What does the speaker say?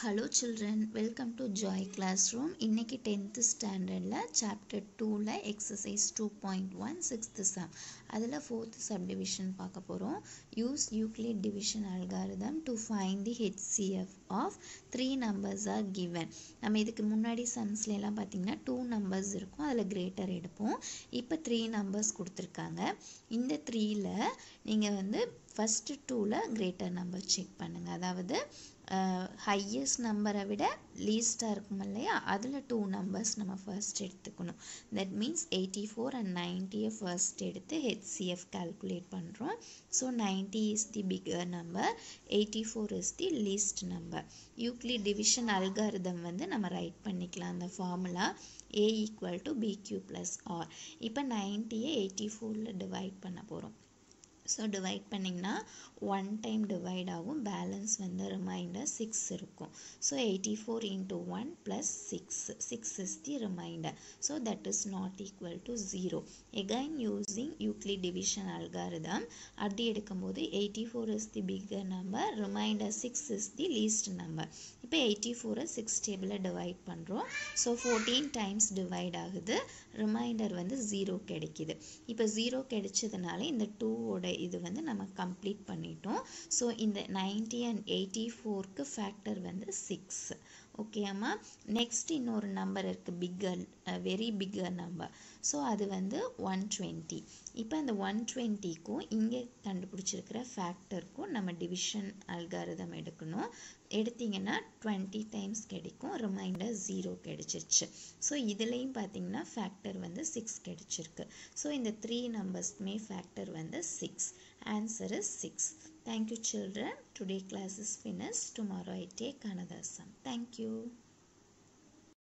Hello children welcome to Joy classroom இன்னைக்கு tenth ஸ்டாண்டர்டில் chapter டூவில் exercise two point one sixth sum அதில் fourth subdivision பார்க்க போகிறோம் use Euclid division algorithm to find the HCF of three numbers are given நம்ம இதுக்கு முன்னாடி சம்ஸ்ல எல்லாம் பார்த்தீங்கன்னா டூ நம்பர்ஸ் இருக்கும் அதில் கிரேட்டர் எடுப்போம் இப்போ த்ரீ நம்பர்ஸ் கொடுத்துருக்காங்க இந்த த்ரீயில் நீங்கள் வந்து ஃபஸ்ட்டு டூவில் கிரேட்டர் நம்பர் செக் பண்ணுங்கள் அதாவது ஹையஸ்ட் நம்பரை விட லீஸ்ட்டாக இருக்கும் இல்லையா அதில் டூ நம்பர்ஸ் நம்ம ஃபர்ஸ்ட் எடுத்துக்கணும் that means eighty four and நைன்ட்டியை ஃபர்ஸ்ட் எடுத்து ஹெச்சிஎஃப் கால்குலேட் பண்ணுறோம் so ninety is the bigger number eighty four is the least number Euclid division algorithm வந்து நம்ம ரைட் பண்ணிக்கலாம் அந்த formula A equal to BQ plus R இப்போ நைன்ட்டியை eighty ஃபோரில் டிவைட் பண்ண போகிறோம் ஸோ டிவைட் பண்ணிங்கன்னா ஒன் டைம் டிவைட் ஆகும் பேலன்ஸ் வந்து ரிமைண்டர் சிக்ஸ் இருக்கும் so eighty four into one plus six six is the remainder so that is not equal to zero again using Euclid division algorithm அப்படி எடுக்கும்போது eighty four is the bigger number remainder six is the least number இப்போ eighty ஃபோரை six டேபிளில் divide பண்ணுறோம் so fourteen times divide ஆகுது remainder வந்து zero கிடைக்கிது இப்போ ஜீரோ கிடைச்சதுனால இந்த டூவோட இது வந்து நம்ம கம்ப்ளீட் பண்ணிட்டோம் ஸோ இந்த நைன்டி அண்ட் எயிட்டி ஃபோருக்கு ஃபேக்டர் வந்து சிக்ஸ் ஓகேம்மா நெக்ஸ்ட் இன்னொரு நம்பர் இருக்குது bigger very bigger number so அது வந்து ஒன் டுவெண்ட்டி இப்போ அந்த ஒன் டுவெண்ட்டிக்கும் இங்கே கண்டுபிடிச்சிருக்கிற ஃபேக்டருக்கும் நம்ம டிவிஷன் அல்காரிதம் எடுக்கணும் எடுத்திங்கன்னா டுவெண்ட்டி டைம்ஸ் கிடைக்கும் ரிமைண்டர் ஜீரோ கிடைச்சிருச்சு ஸோ இதுலேயும் பார்த்தீங்கன்னா ஃபேக்டர் வந்து சிக்ஸ் கிடைச்சிருக்கு ஸோ இந்த த்ரீ நம்பர்ஸ்மே ஃபேக்டர் வந்து six answer is six Thank you children. Today class is finished. Tomorrow I take another sum. Thank you.